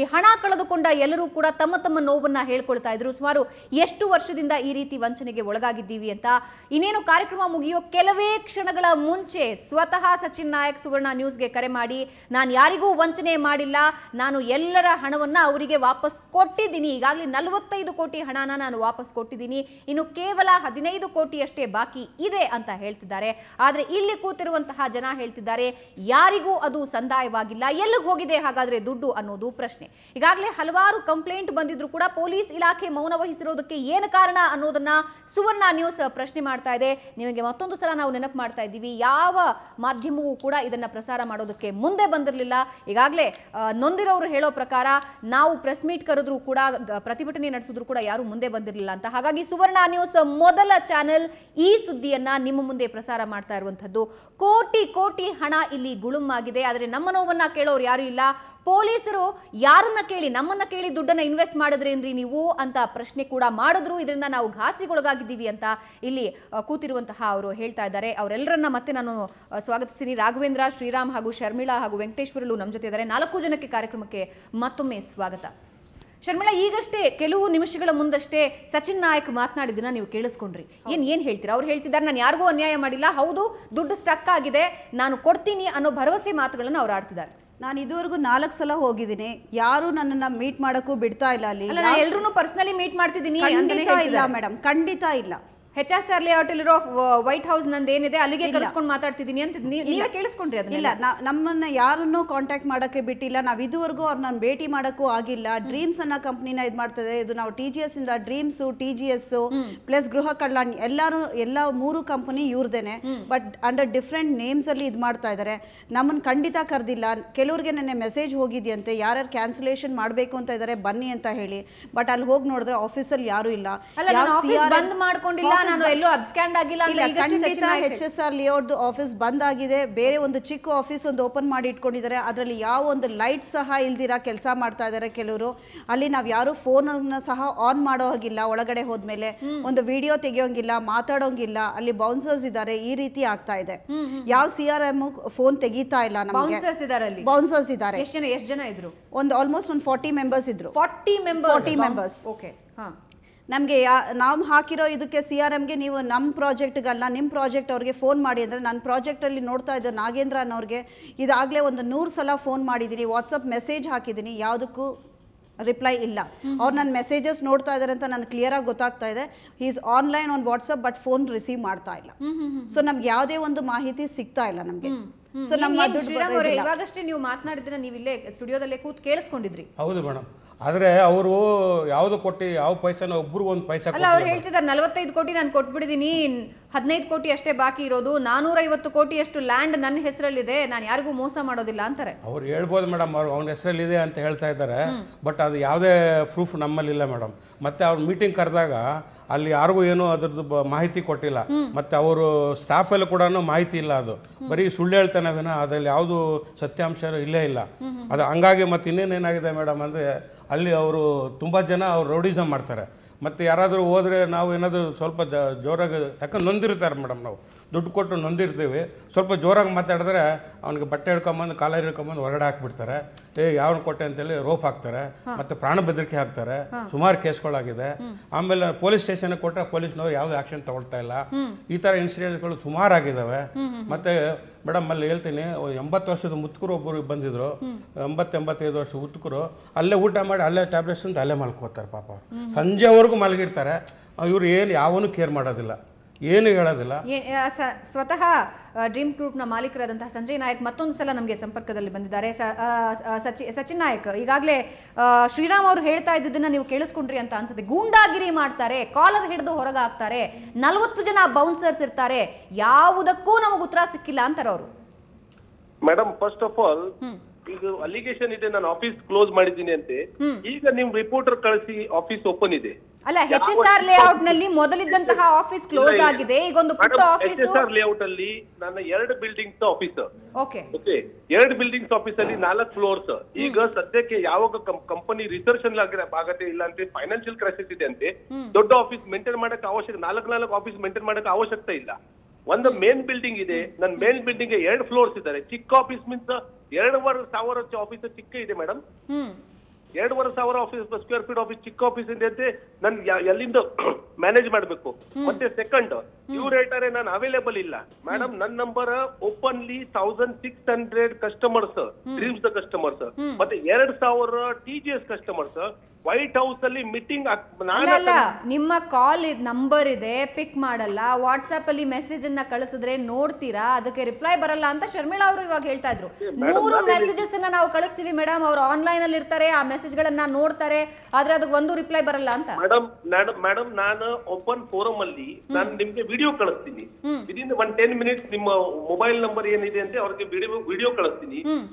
ಈ ಹಣ ಕಳೆದುಕೊಂಡ ಎಲ್ಲರೂ ಕೂಡ ತಮ್ಮ ತಮ್ಮ ನೋವನ್ನ ಹೇಳ್ಕೊಳ್ತಾ ಇದ್ರು ಸುಮಾರು ಎಷ್ಟು ವರ್ಷದಿಂದ ಈ ರೀತಿ ವಂಚನೆಗೆ ಒಳಗಾಗಿದ್ದೀವಿ ಅಂತ ಇನ್ನೇನು ಕಾರ್ಯಕ್ರಮ ಮುಗಿಯೋ ಕೆಲವೇ ಕ್ಷಣಗಳ ಮುಂಚೆ ಸ್ವತಃ ಸಚಿನ್ ನಾಯಕ್ ಸುವರ್ಣ ನ್ಯೂಸ್ಗೆ ಕರೆ ಮಾಡಿ ನಾನು ಯಾರಿಗೂ ವಂಚನೆ ಮಾಡಿಲ್ಲ ನಾನು ಎಲ್ಲರ ಹಣವನ್ನ ಅವರಿಗೆ ವಾಪಸ್ ಕೊಟ್ಟಿದ್ದೀನಿ ಈಗಾಗಲೇ ನಲವತ್ತೈದು ಕೋಟಿ ಹಣನ ನಾನು ವಾಪಸ್ ಕೊಟ್ಟಿದ್ದೀನಿ ಇನ್ನು ಕೇವಲ ಹದಿನೈದು ಕೋಟಿಯಷ್ಟೇ ಬಾಕಿ ಇದೆ ಅಂತ ಹೇಳ್ತಿದ್ದಾರೆ ಆದ್ರೆ ಇಲ್ಲಿ ಕೂತಿರುವಂತಹ ಜನ ಹೇಳ್ತಿದ್ದಾರೆ ಯಾರಿಗೂ ಅದು ಸಂದಾಯವಾಗಿಲ್ಲ ಎಲ್ಲಿಗೆ ಹೋಗಿದೆ ಹಾಗಾದ್ರೆ ದುಡ್ಡು ಅನ್ನೋದು ಪ್ರಶ್ನೆ ಈಗಾಗಲೇ ಹಲವಾರು ಕಂಪ್ಲೇಂಟ್ ಬಂದಿದ್ರು ಕೂಡ ಪೊಲೀಸ್ ಇಲಾಖೆ ಮೌನ ವಹಿಸಿರೋದಕ್ಕೆ ಏನು ಕಾರಣ ಅನ್ನೋದನ್ನ ಸುವರ್ಣ ನ್ಯೂಸ್ ಪ್ರಶ್ನೆ ಮಾಡ್ತಾ ಇದೆ ನಿಮಗೆ ಮತ್ತೊಂದು ಸಲ ನಾವು ನೆನಪು ಮಾಡ್ತಾ ಇದ್ದೀವಿ ಯಾವ ಮಾಧ್ಯಮವೂ ಕೂಡ ಇದನ್ನ ಪ್ರಸಾರ ಮಾಡೋದಕ್ಕೆ ಮುಂದೆ ಬಂದಿರಲಿಲ್ಲ ಈಗಾಗಲೇ ಆ, ನೊಂದಿರೋರು ಹೇಳೋ ಪ್ರಕಾರ ನಾವು ಪ್ರೆಸ್ ಮೀಟ್ ಕರೆದ್ರು ಕೂಡ ಗ- ಪ್ರತಿಭಟನೆ ನಡೆಸಿದ್ರು ಕೂಡ ಯಾರು ಮುಂದೆ ಬಂದಿರಲಿಲ್ಲ ಅಂತ ಹಾಗಾಗಿ ಸುವರ್ಣ ನ್ಯೂಸ್ ಮೊದಲ ಚಾನೆಲ್ ಈ ಸುದ್ದಿಯನ್ನ ನಿಮ್ಮ ಮುಂದೆ ಪ್ರಸಾರ ಮಾಡ್ತಾ ಇರುವಂತದ್ದು ಕೋಟಿ ಕೋಟಿ ಹಣ ಇಲ್ಲಿ ಗುಳುಮಾಗಿದೆ ಆದರೆ ನಮ್ಮ ನೋವನ್ನ ಕೇಳೋರು ಯಾರು ಇಲ್ಲ ಪೊಲೀಸರು ಯಾರನ್ನ ಕೇಳಿ ನಮ್ಮನ್ನ ಕೇಳಿ ದುಡ್ಡನ್ನ ಇನ್ವೆಸ್ಟ್ ಮಾಡಿದ್ರೇನ್ರಿ ನೀವು ಅಂತ ಪ್ರಶ್ನೆ ಕೂಡ ಮಾಡಿದ್ರು ಇದರಿಂದ ನಾವು ಘಾಸಿಗೊಳಗಾಗಿದ್ದೀವಿ ಅಂತ ಇಲ್ಲಿ ಆ, ಕೂತಿರುವಂತಹ ಅವರು ಹೇಳ್ತಾ ಇದ್ದಾರೆ ಅವರೆಲ್ಲರನ್ನ ಮತ್ತೆ ನಾನು ಆ, ಸ್ವಾಗತಿಸ್ತೀನಿ ರಾಘವೇಂದ್ರ ಶ್ರೀರಾಮ್ ಹಾಗೂ ಶರ್ಮಿಳಾ ಹಾಗೂ ವೆಂಕಟೇಶ್ವರಲು ನಮ್ಮ ಜೊತೆ ಇದ್ದಾರೆ ನಾಲ್ಕು ಜನಕ್ಕೆ ಕಾರ್ಯಕ್ರಮಕ್ಕೆ ಮತ್ತೊಮ್ಮೆ ಸ್ವಾಗತ ಶರ್ಮಿಳಾ ಈಗಷ್ಟೇ ಕೆಲವು ನಿಮಿಷಗಳ ಮುಂದಷ್ಟೇ ಸಚಿನ್ ನಾಯಕ್ ಮಾತನಾಡಿದ್ದನ್ನ ನೀವು ಕೇಳಿಸ್ಕೊಂಡ್ರಿ ಏನ್ ಏನ್ ಹೇಳ್ತೀರಾ ಅವ್ರು ಹೇಳ್ತಿದ್ದಾರೆ ನಾನು ಯಾರಿಗೂ ಅನ್ಯಾಯ ಮಾಡಿಲ್ಲ ಹೌದು ದುಡ್ಡು ಸ್ಟಕ್ ಆಗಿದೆ ನಾನು ಕೊಡ್ತೀನಿ ಅನ್ನೋ ಭರವಸೆ ಮಾತುಗಳನ್ನ ಅವ್ರು ಆಡ್ತಿದ್ದಾರೆ ನಾನು ಇದುವರೆಗೂ ನಾಲ್ಕು ಸಲ ಹೋಗಿದ್ದೀನಿ ಯಾರು ನನ್ನನ್ನ ಮೀಟ್ ಮಾಡಕ್ಕೂ ಬಿಡ್ತಾ ಇಲ್ಲ ಅಲ್ಲಿ ಅಲ್ಲ ನಾನು ಎಲ್ರು ಪರ್ಸನಲಿ ಮೀಟ್ ಮಾಡ್ತಿದ್ದೀನಿ ಖಂಡಿತ ಇಲ್ಲ ಮೇಡಮ್ ಖಂಡಿತ ಇಲ್ಲ ಹೆಚ್ ಎಸ್ ಆರ್ ಲೇಔಟ್ ಇರೋ ವೈಟ್ ಹೌಸ್ ನಂದು ಏನಿದೆ ಅಲ್ಲಿಗೆ ಕರೆಸ್ಕೊಂಡು ಮಾತಾಡ್ತಿದ್ದೀನಿ ಅಂತ ನೀವ್- ನೀವೇ ಕೇಳಿಸ್ಕೊಂಡ್ರಿ ಅದನ್ನ ಇಲ್ಲ ನಾ- ನಮ್ಮನ್ನ ಯಾರನ್ನೂ ಕಾಂಟ್ಯಾಕ್ಟ್ ಮಾಡಕ್ಕೆ ಬಿಟ್ಟಿಲ್ಲ ನಾವು ಇದುವರೆಗೂ ಅವ್ರನ್ನ ಭೇಟಿ ಮಾಡಕ್ಕೂ ಆಗಿಲ್ಲ ಡ್ರೀಮ್ಸ್ ಅನ್ನೋ ಕಂಪ್ನಿನ ಇದು ಮಾಡ್ತದೆ ಇದು ನಾವು ಟಿ ಜಿ ಎಸ್ ಇಂದ Dreams T G S plus Griha Kalyan ಎಲ್ಲಾರು ಎಲ್ಲ ಮೂರು ಕಂಪನಿ ಇವ್ರದೇನೆ ಬಟ್ ಅಂಡರ್ ಡಿಫ್ರೆಂಟ್ ನೇಮ್ಸ್ ಅಲ್ಲಿ ಇದು ಮಾಡ್ತಾ ಇದ್ದಾರೆ ನಮ್ಮನ್ನ ಖಂಡಿತ ಕರೆದಿಲ್ಲ ಕೆಲವ್ರಿಗೆ ನೆನ್ನೆ ಮೆಸೇಜ್ ಹೋಗಿದೆಯಂತೆ ಯಾರ್ಯಾರು ಕ್ಯಾನ್ಸಲೇಷನ್ ಮಾಡಬೇಕು ಅಂತ ಇದ್ದಾರೆ ಬನ್ನಿ ಅಂತ ಹೇಳಿ ಬಟ್ ಅಲ್ಲಿ ಹೋಗಿ ನೋಡಿದ್ರೆ ಆಫೀಸಲ್ಲಿ ಯಾರು ಇಲ್ಲ ಅಲ್ಲ ಯಾವ ನಾನು ಆಫೀಸ್ CRM ಬಂದ್ ಮಾಡ್ಕೊಂಡಿಲ್ಲ ನಾನು ಎಲ್ಲೋ ಅಬ್ಸ್ಕ್ಯಾಂಡ್ ಆಗಿಲ್ಲ ಅಂತ ಇಲ್ಲ ಈಗಷ್ಟೇ ಸಚಿನ್ ಖಂಡಿತ Nayak H S R layout office ಬಂದ್ ಆಗಿದೆ ಬೇರೆ ಒಂದು ಚಿಕ್ಕ ಆಫೀಸ್ ಒಂದು ಓಪನ್ ಮಾಡಿ ಇಟ್ಕೊಂಡಿದ್ದಾರೆ ಅದರಲ್ಲಿ ಯಾವ ಒಂದು ಲೈಟ್ ಸಹ ಇಲ್ದಿರ ಕೆಲಸ ಮಾಡ್ತಾ ಇದ್ದಾರೆ ಕೆಲವರು ಅಲ್ಲಿ ನಾವು ಯಾರು ಫೋನ್ ಸಹ ಆನ್ ಮಾಡೋ ಹಾಗಿಲ್ಲ ಒಳಗಡೆ ಹೋದ್ಮೇಲೆ ಒಂದು ವಿಡಿಯೋ ತೆಗಿಯೋಂಗಿಲ್ಲ ಮಾತಾಡೋಂಗಿಲ್ಲ ಅಲ್ಲಿ ಬೌನ್ಸರ್ಸ್ ಇದ್ದಾರೆ ಈ ರೀತಿ ಆಗ್ತಾ ಇದೆ ಯಾವ ಸಿ ಆರ್ ಎಮ್ ಫೋನ್ ತೆಗಿತಾ ಇಲ್ಲ ನಮಗೆ ಬೌನ್ಸರ್ಸ್ ಇದಾರೆ ಅಲ್ಲಿ ಬೌನ್ಸರ್ಸ್ ಇದ್ದಾರೆ ಎಷ್ಟು ಜನ ಎಷ್ಟು ಜನ ಇದ್ರು ಒಂದು ಆಲ್ಮೋಸ್ಟ್ ಒಂದು ಫಾರ್ಟಿ ಮೆಂಬರ್ಸ್ ಇದ್ರು ಫಾರ್ಟಿ ಮೆಂಬರ್ಸ್ 40 members. ಓಕೆ ಹಾ ನಮಗೆ ನಾವು ಹಾಕಿರೋ ಇದಕ್ಕೆ ಸಿ ಆರ್ ಎಮ್ಗೆ ನೀವು ನಮ್ಮ ಪ್ರಾಜೆಕ್ಟ್ಗಲ್ಲ ನಿಮ್ಮ ಪ್ರಾಜೆಕ್ಟ್ ಅವ್ರಿಗೆ ಫೋನ್ ಮಾಡಿ ಅಂದರೆ ನನ್ನ ಪ್ರಾಜೆಕ್ಟಲ್ಲಿ ನೋಡ್ತಾ ಇದ್ದ ನಾಗೇಂದ್ರ ಅನ್ನೋರಿಗೆ ಇದಾಗಲೇ ಒಂದು ನೂರು ಸಲ ಫೋನ್ ಮಾಡಿದ್ದೀನಿ ವಾಟ್ಸಪ್ ಮೆಸೇಜ್ ಹಾಕಿದ್ದೀನಿ ಯಾವುದಕ್ಕೂ ರಿಪ್ಲೈ ಇಲ್ಲ ಅವ್ರು ನನ್ನ ಮೆಸೇಜಸ್ ನೋಡ್ತಾ ಇದ್ದಾರೆ ಅಂತ ನನಗೆ ಕ್ಲಿಯರಾಗಿ ಗೊತ್ತಾಗ್ತಾ ಇದೆ is online on WhatsApp but phone receive ಮಾಡ್ತಾ ಇಲ್ಲ ಸೊ ನಮ್ಗೆ ಯಾವುದೇ ಒಂದು ಮಾಹಿತಿ ಸಿಗ್ತಾ ಇಲ್ಲ ನಮಗೆ ಸೊ ಏನ್- ನಮ್ಮ ಏನ್ ದುಡ್ಡು ಶ್ರೀರಾಮ್ ಅವರೇ ಬರೋದಿಲ್ಲ. ಇವಾಗಷ್ಟೇ ನೀವು ಮಾತನಾಡಿದ್ರೆ ನೀವು ಇಲ್ಲೇ ಸ್ಟುಡಿಯೋದಲ್ಲೇ ಕೂತ್ ಕೇಳಿಸ್ಕೊಂಡಿದ್ರಿ ಹೌದು ಮೇಡಮ್ ಆದರೆ ಅವರು ಯಾವುದು ಕೊಟ್ಟು ಯಾವ ಪೈಸನ ಒಬ್ರು ಒಂದು ಪೈಸಾ ಅಲ್ಲ ಅವ್ರು ಹೇಳ್ತಿದ್ದಾರೆ ನಲವತ್ತೈದು ಕೋಟಿ ನಾನು ಕೊಟ್ಬಿಟ್ಟಿದ್ದೀನಿ ಹದಿನೈದು ಕೋಟಿ ಅಷ್ಟೇ ಬಾಕಿ ಇರೋದು ನಾನೂರೈವತ್ತು ಕೋಟಿ ಅಷ್ಟು ಲ್ಯಾಂಡ್ ನನ್ನ ಹೆಸರಲ್ಲಿದೆ ನಾನು ಯಾರಿಗೂ ಮೋಸ ಮಾಡೋದಿಲ್ಲ ಅಂತಾರೆ ಅವ್ರು ಹೇಳ್ಬೋದು ಮೇಡಮ್ ಅವ್ರು ಅವ್ನ ಹೆಸರಲ್ಲಿದೆ ಅಂತ ಹೇಳ್ತಾ ಇದ್ದಾರೆ ಬಟ್ ಅದು ಯಾವುದೇ ಪ್ರೂಫ್ ನಮ್ಮಲ್ಲಿಲ್ಲ ಮೇಡಮ್ ಮತ್ತೆ ಅವ್ರು ಮೀಟಿಂಗ್ ಕರೆದಾಗ ಅಲ್ಲಿ ಯಾರಿಗೂ ಏನೂ ಅದ್ರದ್ದು ಬ- ಮಾಹಿತಿ ಕೊಟ್ಟಿಲ್ಲ ಮತ್ತೆ ಅವರು ಸ್ಟಾಫಲ್ಲಿ ಕೂಡ ಮಾಹಿತಿ ಇಲ್ಲ ಅದು ಬರೀ ಸುಳ್ಳು ಹೇಳ್ತಾನೆ ವಿನ ಅದ್ರಲ್ಲಿ ಯಾವುದು ಸತ್ಯಾಂಶ ಇಲ್ಲೇ ಇಲ್ಲ ಅದು ಹಂಗಾಗಿ ಮತ್ತೆ ಇನ್ನೇನೇನಾಗಿದೆ ಮೇಡಮ್ ಅಂದರೆ ಅಲ್ಲಿ ಅವರು ತುಂಬ ಜನ ಅವ್ರು ರೌಡಿಸಮ್ ಮಾಡ್ತಾರೆ ಮತ್ತು ಯಾರಾದರೂ ಹೋದರೆ ನಾವು ಏನಾದರೂ ಸ್ವಲ್ಪ ಜ ಜೋರಾಗಿ ಯಾಕಂದ್ರೆ ನೊಂದಿರ್ತಾರೆ ಮೇಡಮ್ ನಾವು ದುಡ್ಡು ಕೊಟ್ಟು ನೊಂದಿರ್ತೀವಿ ಸ್ವಲ್ಪ ಜೋರಾಗಿ ಮಾತಾಡಿದ್ರೆ ಅವ್ನಿಗೆ ಬಟ್ಟೆ ಹಿಡ್ಕೊಂಬಂದು ಕಾಲರ್ ಹಿಡ್ಕೊಂಬಂದು ಹೊರಗಡೆ ಹಾಕ್ಬಿಡ್ತಾರೆ ಏ ಯಾವನು ಕೊಟ್ಟೆ ಅಂತೇಳಿ ರೋಪ್ ಹಾಕ್ತಾರೆ ಮತ್ತು ಪ್ರಾಣ ಬೆದರಿಕೆ ಹಾಕ್ತಾರೆ ಸುಮಾರು ಕೇಸ್ಗಳಾಗಿದೆ ಆಮೇಲೆ ಪೊಲೀಸ್ ಸ್ಟೇಷನ್ಗೆ ಕೊಟ್ಟರೆ ಪೊಲೀಸ್ನವ್ರು ಯಾವುದೇ ಆಕ್ಷನ್ ತಗೊಳ್ತಾ ಇಲ್ಲ ಈ ಥರ ಇನ್ಸಿಡೆಂಟ್ಗಳು ಸುಮಾರು ಆಗಿದ್ದಾವೆ ಮತ್ತು ಮೇಡಮ್ ಅಲ್ಲಿ ಹೇಳ್ತೀನಿ ಒಂದ್ ಎಂಬತ್ತು ವರ್ಷದ ಮುತ್ಕರು ಒಬ್ಬರು ಬಂದಿದ್ರು ಎಂಬತ್ತು ಎಂಬತ್ತೈದು ವರ್ಷ ಮುತ್ಕರು ಅಲ್ಲೇ ಊಟ ಮಾಡಿ ಅಲ್ಲೇ ಟ್ಯಾಬ್ಲೆಟ್ಸ್ ಅಂತ ಅಲ್ಲೇ ಮಲ್ಕೋತಾರೆ ಪಾಪ ಸಂಜೆವರೆಗೂ ಮಲಗಿರ್ತಾರೆ ಇವ್ರು ಏನು ಯಾವನು ಕೇರ್ ಮಾಡೋದಿಲ್ಲ ಏನು ಹೇಳೋದಿಲ್ಲ ಏ- ಆ, ಸ- ಸ್ವತಃ ಡ್ರೀಮ್ಸ್ ಗ್ರೂಪ್ನ ಮಾಲೀಕರಾದಂತಹ ಸಂಜಯ್ ನಾಯಕ್ ಮತ್ತೊಂದು ಸಲ ನಮಗೆ ಸಂಪರ್ಕದಲ್ಲಿ ಬಂದಿದ್ದಾರೆ ಸ- ಆ, ಆ, ಸಚಿ ಸಚಿನ್ ನಾಯಕ್ ಈಗಾಗಲೇ ಶ್ರೀರಾಮ್ ಅವರು ಹೇಳ್ತಾ ಇದ್ದದನ್ನ ನೀವು ಕೇಳಿಸ್ಕೊಂಡ್ರಿ ಅಂತ ಅನ್ಸುತ್ತೆ ಗೂಂಡಾಗಿರಿ ಮಾಡ್ತಾರೆ ಕಾಲರ್ ಹಿಡಿದು ಹೊರಗೆ ಹಾಕ್ತಾರೆ ನಲವತ್ತು ಜನ ಬೌನ್ಸರ್ಸ್ ಇರ್ತಾರೆ ಯಾವುದಕ್ಕೂ ನಮಗೆ ಉತ್ತರ ಸಿಕ್ಕಿಲ್ಲ ಅಂತಾರೆ ಅವರು ಮೇಡಮ್ ಫಸ್ಟ್ ಆಫ್ ಆಲ್ ಈಗ ಅಲಿಗೇಷನ್ ಇದೆ ನಾನು ಆಫೀಸ್ ಕ್ಲೋಸ್ ಮಾಡಿದ್ದೀನಿ ಅಂತೆ ಈಗ ನಿಮ್ ರಿಪೋರ್ಟರ್ ಕಳಿಸಿ ಆಫೀಸ್ ಓಪನ್ ಇದೆ ಅಲ್ಲ ಎಚ್ ಎಸ್ ಆರ್ ಲೇಔಟ್ ನಲ್ಲಿ ಮೊದಲಿದ್ದಂತಹ ಆಫೀಸ್ ಕ್ಲೋಸ್ ಆಗಿದೆ ಈಗ ಒಂದು ಪುಟ್ಟ H office S R layout ಅಲ್ಲಿ ನನ್ನ ಎರಡು ಬಿಲ್ಡಿಂಗ್ಸ್ ಆಫೀಸರ್ ಓಕೆ ಓಕೆ ಎರಡು ಬಿಲ್ಡಿಂಗ್ಸ್ ಆಫೀಸ್ ಅಲ್ಲಿ ನಾಲ್ಕು ಫ್ಲೋರ್ಸ್ ಈಗ ಸದ್ಯಕ್ಕೆ ಯಾವಾಗ ಕಂಪನಿ ರಿಸರ್ಷನ್ ಆಗತ್ತೆ ಇಲ್ಲ ಅಂತ ಫೈನಾನ್ಷಿಯಲ್ ಕ್ರೈಸಿಸ್ ಇದೆ ಅಂತೆ ದೊಡ್ಡ ಆಫೀಸ್ ಮೇಂಟೈನ್ ಮಾಡಕ್ಕೆ ಅವಶ್ಯಕ ನಾಲ್ಕು ನಾಲ್ಕು ಆಫೀಸ್ ಮೇಂಟೈನ್ ಮಾಡಕ್ಕೆ ಅವಶ್ಯಕತೆ ಇಲ್ಲ ಒಂದು ಮೇನ್ ಬಿಲ್ಡಿಂಗ್ ಇದೆ ನನ್ನ ಮೇನ್ ಬಿಲ್ಡಿಂಗ್ ಎರಡು ಫ್ಲೋರ್ಸ್ ಇದ್ದಾರೆ ಚಿಕ್ಕ ಆಫೀಸ್ ಮೀನ್ಸ್ ಎರಡೂವರೆ ಸಾವಿರ ಆಫೀಸ್ ಚಿಕ್ಕ ಇದೆ ಮೇಡಮ್ ಹ್ಮ್ ಎರಡೂವರೆ ಸಾವಿರ ಆಫೀಸ್ ಸ್ಕ್ವೇರ್ ಫೀಟ್ ಆಫೀಸ್ ಚಿಕ್ಕ ಆಫೀಸ್ ಇದೆ ಅಂತ ನನ್ ಯಾ- ಎಲ್ಲಿಂದ ಮ್ಯಾನೇಜ್ ಮಾಡ್ಬೇಕು ಮತ್ತೆ ಸೆಕೆಂಡ್ ಇವ್ರು ಹೇಳ್ತಾರೆ ನಾನು ಅವೈಲೇಬಲ್ ಇಲ್ಲ ಮೇಡಮ್ ನನ್ನ number openly thousand six hundred customers Dreams the customers ಮತ್ತೆ ಎರಡ್ ಸಾವಿರ T G S customers white house ಅಲ್ಲಿ ಮೀಟಿಂಗ್ ಅಲ್ಲ ಅಲ್ಲ ನಿಮ್ಮ ಕಾಲ್ ನಂಬರ್ ಇದೆ ಪಿಕ್ ಮಾಡಲ್ಲ ವಾಟ್ಸ್ಆಪ್ ಅಲ್ಲಿ ಮೆಸೇಜ್ ಅನ್ನ ಕಳಿಸಿದ್ರೆ ನೋಡ್ತೀರಾ ಅದಕ್ಕೆ ರಿಪ್ಲೈ ಬರಲ್ಲ ಅಂತ ಶರ್ಮಿಳಾ ಅವರು ಇವಾಗ ಹೇಳ್ತಾ ಇದ್ರು ಮೂರು ಮೆಸೇಜಸ್ ಅನ್ನ ನಾವು ಕಳಿಸ್ತೀವಿ ಮೇಡಮ್ ಅವ್ರು ಆನ್ಲೈನ್ ಅಲ್ಲಿ ಇರ್ತಾರೆ ಆ ಮೆಸೇಜ್ ಗಳನ್ನ ನೋಡ್ತಾರೆ ಆದ್ರೆ ಅದಕ್ಕೆ ಒಂದು ರಿಪ್ಲೈ ಬರಲ್ಲ ಅಂತ ಮೇಡಮ್ ಮೇಡಮ್ ಮೇಡಮ್ ನಾನು ಓಪನ್ ಫೋರಮ್ ಅಲ್ಲಿ ನಾನು ನಿಮ್ಗೆ ವಿಡಿಯೋ ಕಳಿಸ್ತೀನಿ ವಿದಿನ್ ಒನ್ ಟೆನ್ ಮಿನಿಟ್ಸ್ ನಿಮ್ಮ ಮೊಬೈಲ್ ನಂಬರ್ ಏನಿದೆ ಅಂತ ಅವ್ರಿಗೆ ವಿಡಿಯೋ ವಿಡಿಯೋ ಕಳಿಸ್ತೀನಿ ಹ್ಮ್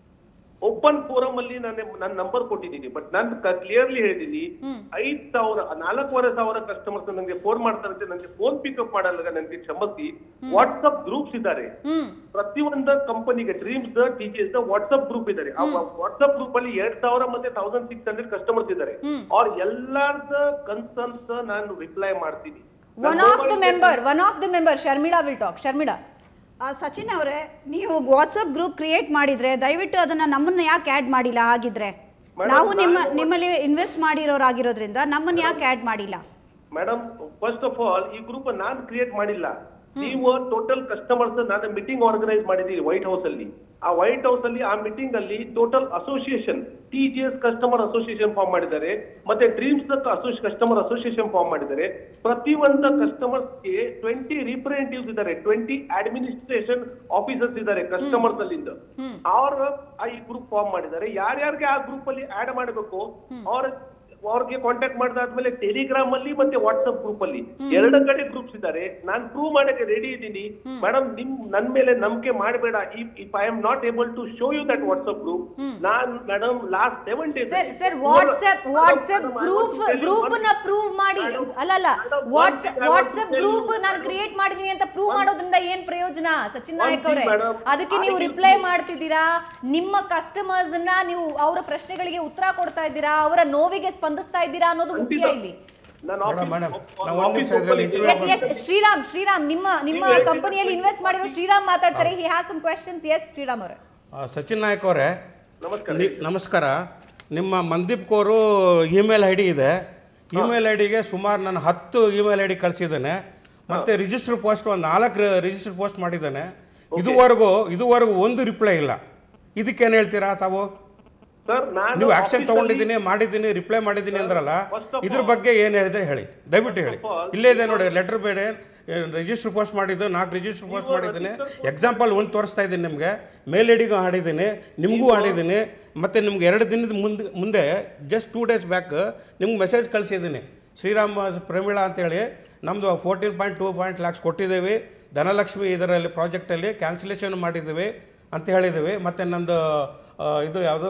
ಓಪನ್ ಫೋರಮ್ ಅಲ್ಲಿ ನಾನು ನನ್ನ ನಂಬರ್ ಕೊಟ್ಟಿದ್ದೀನಿ ಬಟ್ ನಾನು ಕ್ಲಿಯರ್ಲಿ ಹೇಳಿದೀನಿ ಐದ್ ಸಾವಿರ ನಾಲ್ಕೂವರೆ ಸಾವಿರ ಕಸ್ಟಮರ್ಸ್ ನನಗೆ ಫೋನ್ ಮಾಡ್ತಾರಂತೆ ನನಗೆ ಫೋನ್ ಪಿಕಪ್ ಮಾಡಲ್ಲ ನನಗೆ ಕ್ಷಮತಿ ವಾಟ್ಸ್ಆಪ್ ಗ್ರೂಪ್ಸ್ ಇದ್ದಾರೆ ಹ್ಮ್ ಪ್ರತಿಯೊಂದು ಕಂಪನಿಗೆ dreams T G S WhatsApp group ಇದ್ದಾರೆ ಆ ವಾಟ್ಸ್ಆಪ್ ಗ್ರೂಪ್ ಅಲ್ಲಿ ಎರಡ್ ಸಾವಿರ ಮತ್ತೆ ತೌಸಂಡ್ ಸಿಕ್ಸ್ ಹಂಡ್ರೆಡ್ ಕಸ್ಟಮರ್ಸ್ ಇದ್ದಾರೆ ಅವ್ರ ಎಲ್ಲಾರ್ದ ಕನ್ಸರ್ನ್ಸ್ ನಾನು ರಿಪ್ಲೈ ಮಾಡ್ತೀನಿ one of the member one of the member Sharmila will talk Sharmila ಆ, ಸಚಿನ್ ಅವರೇ ನೀವು ವಾಟ್ಸಪ್ ಗ್ರೂಪ್ ಕ್ರಿಯೇಟ್ ಮಾಡಿದ್ರೆ ದಯವಿಟ್ಟು ಅದನ್ನ ನಮ್ಮನ್ನ ಯಾಕೆ ಆ್ಯಡ್ ಮಾಡಿಲ್ಲ ಹಾಗಿದ್ರೆ ನಾವು ನಿಮ್ಮ ನಿಮ್ಮಲ್ಲಿ ಇನ್ವೆಸ್ಟ್ ಮಾಡಿರೋರಾಗಿರೋದ್ರಿಂದ ನಮ್ಮನ್ನ ಯಾಕೆ ಆ್ಯಡ್ ಮಾಡಿಲ್ಲ ಮೇಡಮ್ ಫಸ್ಟ್ ಆಫ್ ಆಲ್ ಈ ಗ್ರೂಪ್ ನಾನು ಕ್ರಿಯೇಟ್ ಮಾಡಿಲ್ಲ ನೀವು ಟೋಟಲ್ ಕಸ್ಟಮರ್ಸ್ ನಾನು ಮೀಟಿಂಗ್ ಆರ್ಗನೈಸ್ ಮಾಡಿದ್ದೀರಿ ವೈಟ್ ಹೌಸ್ ಅಲ್ಲಿ ಆ ವೈಟ್ ಹೌಸ್ ಅಲ್ಲಿ ಆ ಮೀಟಿಂಗ್ ಅಲ್ಲಿ total association T G S customer association form ಮಾಡಿದ್ದಾರೆ ಮತ್ತೆ ಡ್ರೀಮ್ಸ್ ಕಸ್ಟಮರ್ ಅಸೋಸಿಯೇಷನ್ ಫಾರ್ಮ್ ಮಾಡಿದ್ದಾರೆ ಪ್ರತಿಯೊಂದು ಕಸ್ಟಮರ್ಸ್ ಗೆ ಟ್ವೆಂಟಿ ರಿಪ್ರೆಸೆಂಟೇಟಿವ್ಸ್ ಇದ್ದಾರೆ ಟ್ವೆಂಟಿ ಅಡ್ಮಿನಿಸ್ಟ್ರೇಷನ್ ಆಫೀಸರ್ಸ್ ಇದ್ದಾರೆ ಕಸ್ಟಮರ್ಸ್ ಅಲ್ಲಿಂದ ಅವ್ರ ಆ ಈ ಗ್ರೂಪ್ ಫಾರ್ಮ್ ಮಾಡಿದ್ದಾರೆ ಯಾರ್ಯಾರಿಗೆ ಆ ಗ್ರೂಪ್ ಅಲ್ಲಿ ಆಡ್ ಮಾಡಬೇಕು ಅವ್ರ ಅವ್ರಿಗೆ ಕಾಂಟ್ಯಾಕ್ಟ್ ಮಾಡಿದಾದ್ಮೇಲೆ ಟೆಲಿಗ್ರಾಮ್ ಅಲ್ಲಿ ಮತ್ತೆ ವಾಟ್ಸ್ಆಪ್ ಗ್ರೂಪ್ ಅಲ್ಲಿ ಎರಡು ಕಡೆ ಗ್ರೂಪ್ಸ್ ಇದ್ದಾರೆ ನಾನ್ ಪ್ರೂವ್ ಮಾಡಕ್ಕೆ ರೆಡಿ ಇದ್ದೀನಿ ಮೇಡಮ್ ನಿಮ್ ನನ್ ಮೇಲೆ ನಂಬಿಕೆ ಮಾಡಬೇಡ if I am not able to show you that WhatsApp group ನಾನ್ madam last seven days sir sir WhatsApp WhatsApp group group ನ ಪ್ರೂವ್ ಮಾಡಿ ಅಲ್ಲ ಅಲ್ಲ ವಾಟ್ಸ್ಆಪ್ ವಾಟ್ಸ್ಆಪ್ ಗ್ರೂಪ್ ನಾನು ಕ್ರಿಯೇಟ್ ಮಾಡಿದೀನಿ ಅಂತ ಪ್ರೂವ್ ಮಾಡೋದ್ರಿಂದ ಏನ್ ಪ್ರಯೋಜನ ಸಚಿನ್ ನಾಯಕ್ ಅವರೇ madam. ಅದಕ್ಕೆ ನೀವು ರಿಪ್ಲೈ ಮಾಡ್ತಿದ್ದೀರಾ ನಿಮ್ಮ ಕಸ್ಟಮರ್ಸ್ ಅನ್ನ ನೀವು ಅವರ ಪ್ರಶ್ನೆಗಳಿಗೆ ಉತ್ತರ ಕೊಡ್ತಾ ಇದ್ದೀರಾ ಅವರ ನೋವಿಗೆ ಸ್ಪಂದಿಸ್ತಾ ಇದ್ದೀರಾ ಅನ್ನೋದು ಮುಖ್ಯ ಇಲ್ಲಿ ಮೇಡಮ್ ಮೇಡಮ್ ನಾವು ಒಂದು ನಿಮಿಷ ಇದರಲ್ಲಿ ಎಸ್ ಎಸ್ ಶ್ರೀರಾಮ್ ಶ್ರೀರಾಮ್ ನಿಮ್ಮ ನಿಮ್ಮ ಕಂಪನಿಯಲ್ಲಿ ಇನ್ವೆಸ್ಟ್ ಮಾಡಿರೋ ಶ್ರೀರಾಮ್ ಮಾತಾಡ್ತಾರೆ he has some questions yes Shriram ಅವರೇ ಆ, ಸಚಿನ್ ನಾಯಕ್ ಅವರೇ ನಮಸ್ಕಾರ ನಿ- ನಮಸ್ಕಾರ ನಿಮ್ಮ ಮಂದೀಪ್ ಕೋರು ಇಮೇಲ್ ಐ ಡಿ ಇದೆ ಇಮೇಲ್ ಐ ಡಿಗೆ ಸುಮಾರು ನಾನು ಹತ್ತು ಇಮೇಲ್ ಐ ಡಿ ಕಳಿಸಿದ್ದೇನೆ ಮತ್ತು ರಿಜಿಸ್ಟರ್ ಪೋಸ್ಟ್ ಒಂದು ನಾಲ್ಕು ರಿಜಿಸ್ಟರ್ ಪೋಸ್ಟ್ ಮಾಡಿದ್ದೇನೆ ಇದುವರೆಗೂ ಇದುವರೆಗೂ ಒಂದು ರಿಪ್ಲೈ ಇಲ್ಲ ಇದಕ್ಕೇನು ಹೇಳ್ತೀರಾ ತಾವು ಸರ್ ನಾನು ನೀವು ಆಕ್ಷನ್ office ಅಲ್ಲಿ- ತಗೊಂಡಿದ್ದೀನಿ ಮಾಡಿದ್ದೀನಿ ರಿಪ್ಲೈ ಮಾಡಿದ್ದೀನಿ ಅಂದ್ರಲ್ಲ First of ಇದ್ರ all- ಬಗ್ಗೆ ಏನು ಹೇಳಿದ್ರೆ ಹೇಳಿ ದಯವಿಟ್ಟು ಹೇಳಿ First of all- ಇಲ್ಲೇ ಇದೆ ನೋಡಿ ಲೆಟರ್ ಬೇಡ ರಿಜಿಸ್ಟರ್ ಪೋಸ್ಟ್ ಮಾಡಿದ್ದು ನಾಲ್ಕು ರಿಜಿಸ್ಟರ್ ಪೋಸ್ಟ್ ಮಾಡಿದ್ದೀನಿ ಎಕ್ಸಾಂಪಲ್ ಒಂದು ತೋರಿಸ್ತಾ ಇದ್ದೀನಿ ನಿಮಗೆ ಮೇಲ್ ಐಡಿಗೂ ಆಡಿದ್ದೀನಿ ನಿಮಗೂ ಆಡಿದ್ದೀನಿ ಮತ್ತು ನಿಮ್ಗೆ ಎರಡು ದಿನದ ಮುಂದೆ ಮುಂದೆ ಜಸ್ಟ್ ಟೂ ಡೇಸ್ ಬ್ಯಾಕ್ ನಿಮ್ಗೆ ಮೆಸೇಜ್ ಕಳಿಸಿದ್ದೀನಿ ಶ್ರೀರಾಮ ಪ್ರಮೀಳಾ ಅಂತೇಳಿ ನಮ್ಮದು fourteen point two point lakhs ಕೊಟ್ಟಿದ್ದೀವಿ ಧನಲಕ್ಷ್ಮಿ ಇದರಲ್ಲಿ ಪ್ರಾಜೆಕ್ಟಲ್ಲಿ ಕ್ಯಾನ್ಸಲೇಷನ್ ಮಾಡಿದ್ದೀವಿ ಅಂತ ಹೇಳಿದ್ದೀವಿ ಮತ್ತು ನಂದು ಆ, ಇದು ಯಾವುದು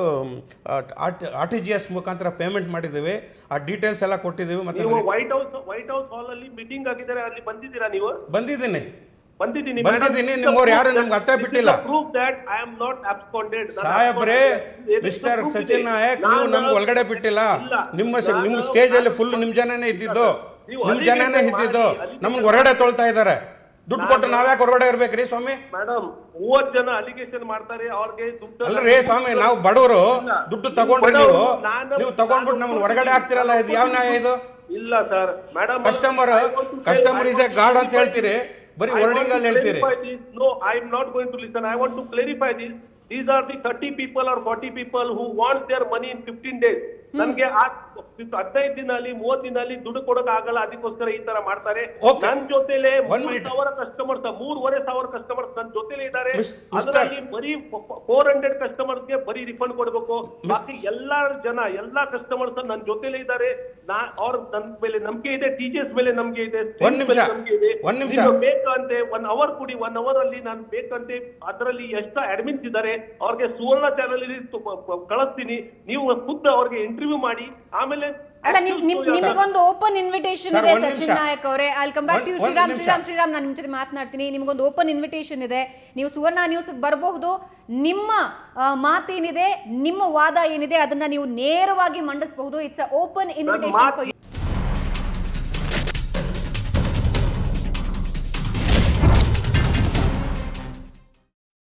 ಆರ್ ಟಿ ಜಿ ಎಸ್ ಮುಖಾಂತರ ಪೇಮೆಂಟ್ ಮಾಡಿದ್ದೀವಿ ಆ ಡೀಟೇಲ್ಸ್ ಎಲ್ಲ ಕೊಟ್ಟಿದ್ದೀವಿ ಮತ್ತು ನೀವು white house white house hall ಅಲ್ಲಿ ಮೀಟಿಂಗ್ ಆಗಿದ್ದಾರೆ ಅಲ್ಲಿ ಬಂದಿದ್ದೀರಾ ನೀವು ಬಂದಿದ್ದೀನಿ ಬಂದಿದ್ದೀನಿ ಬಂದಿದ್ದೀನಿ, ನಿಮ್ಮವ್ರು ಯಾರು ನಮ್ಗೆ ಹತ್ತೆ ಬಿಟ್ಟಿಲ್ಲ. Proof that I am not absconded ಸಾಹೇಬ್ರೇ ಮಿಸ್ಟರ್ ಸಚಿನ್ ನಾಯಕ್ ನೀವು ನಮ್ಗೆ ಒಳಗಡೆ ಬಿಟ್ಟಿಲ್ಲ ನಿಮ್ಮ ಸ- ನಿಮ್ಮ ಸ್ಟೇಜಲ್ಲಿ ಫುಲ್ ನಿಮ್ಮ ಜನನೇ ಇದ್ದಿದ್ದು ನಿಮ್ಮ ಜನನೇ ಇದ್ದಿದ್ದು ನಮ್ಗೆ ಹೊರಗಡೆ ತೊಳ್ತಾ ಇದ್ದಾರೆ ದುಡ್ಡು ಕೊಟ್ಟು ನಾವ್ಯಾಕೆ ಹೊರಗಡೆ ಇರ್ಬೇಕ್ರಿ ಸ್ವಾಮಿ ಮೇಡಮ್ ಮೂವತ್ ಜನ ಅಲಿಗೇಷನ್ ಮಾಡ್ತಾರೆ ಅವ್ರಿಗೆ ದುಡ್ಡು ಅಲ್ರಿ ಸ್ವಾಮಿ ನಾವು ಬಡವರು ದುಡ್ಡು ತಗೊಂಡ್ರಿ ನೀವು ನಾನು- ನೀವು ತಗೊಂಡ್ಬಿಟ್ಟು ನಮ್ಮನ್ನ ಹೊರಗಡೆ ಹಾಕ್ತಿರಲ್ಲ ಇದು ಯಾವ ನ್ಯಾಯ ಇದು ಇಲ್ಲ sir madam customer customer is a god ಅಂತ ಹೇಳ್ತೀರಿ ಬರೀ ವರ್ಡಿಂಗ್ ಅಲ್ಲಿ ಹೇಳ್ತೀರಿ No, I am not going to listen. I want to clarify this. These are the 30 people or 40 people who want their money in 15 days. ನನ್ಗೆ ಆ ಹದಿನೈದು ದಿನ ಅಲ್ಲಿ ಮೂವತ್ ದಿನ ಅಲ್ಲಿ ದುಡ್ಡು ಕೊಡಕ್ ಆಗಲ್ಲ ಅದಕ್ಕೋಸ್ಕರ ಈ ತರ ಮಾಡ್ತಾರೆ Okay. ನನ್ ಜೊತೆಲೆ One ಮೂರ್ minute. ಸಾವಿರ ಕಸ್ಟಮರ್ಸ್ ಮೂರುವರೆ ಸಾವಿರ ಕಸ್ಟಮರ್ಸ್ ನನ್ ಜೊತೆಲೆ ಇದ್ದಾರೆ Mis- Mr. ಅದರಲ್ಲಿ ಬರೀ ಫೋರ್ ಹಂಡ್ರೆಡ್ ಕಸ್ಟಮರ್ಸ್ ಗೆ ಬರೀ ರಿಫಂಡ್ ಕೊಡ್ಬೇಕು ಬಾಕಿ ಎಲ್ಲಾ ಜನ ಎಲ್ಲಾ ಕಸ್ಟಮರ್ಸ್ ನನ್ ಜೊತೆಲೆ ಇದ್ದಾರೆ ನಾ ಅವ್ರ ನನ್ ಮೇಲೆ ನಂಬಿಕೆ ಇದೆ ಟೀಚರ್ಸ್ ಮೇಲೆ ನಂಬಿಕೆ ಇದೆ ಒಂದ್ ನಿಮಿಷ. ಮೇಲೆ ನಂಬಿಕೆ ಇದೆ ಒಂದ್ ನಿಮಿಷ. ನೀವು ಬೇಕಂತೆ ಒನ್ ಅವರ್ ಕೊಡಿ ಒನ್ ಅವರ್ ಅಲ್ಲಿ ನಾನು ಬೇಕಂತೆ ಅದರಲ್ಲಿ ಎಷ್ಟು ಅಡ್ಮಿನ್ಸ್ ಇದ್ದಾರೆ ಅವ್ರಿಗೆ ಸುವರ್ಣ ಚಾನಲ್ ಕಳಿಸ್ತೀನಿ ನೀವು ಖುದ್ದು ಅವ್ರಿಗೆ ಇಂಟರ್ವ್ಯೂ ಮಾಡಿ ಆಮೇಲೆ ಅಲ್ಲ ನಿಮ್ ನಿಮ್ ನಿಮಗೊಂದು ಓಪನ್ ಇನ್ವಿಟೇಷನ್ Sir, ಇದೆ ಒಂದ್ ಸಚಿನ್ ನಿಮಿಷ. ನಾಯಕ್ ಅವರೇ ಅಲ್ಲಿ ಕಮ್ ಬ್ಯಾಕ್ ಟು ಒಂದ್- ಒಂದ್ ಶ್ರೀರಾಮ್ ನಿಮಿಷ. ಶ್ರೀರಾಮ್ ಶ್ರೀರಾಮ್ ನಾನು ನಿಮ್ ಜೊತೆ ಮಾತನಾಡ್ತೀನಿ ನಿಮಗೊಂದು ಓಪನ್ ಇನ್ವಿಟೇಷನ್ ಇದೆ ನೀವು ಸುವರ್ಣ ನ್ಯೂಸ್ ಬರಬಹುದು ನಿಮ್ಮ ಆ, ಮಾತೇನಿದೆ ನಿಮ್ಮ ವಾದ ಏನಿದೆ ಅದನ್ನ ನೀವು ನೇರವಾಗಿ ಮಂಡಿಸಬಹುದು ಇಟ್ಸ್ ಓಪನ್ ಇನ್ವಿಟೇಷನ್ ಮಾತು ಫಾರ್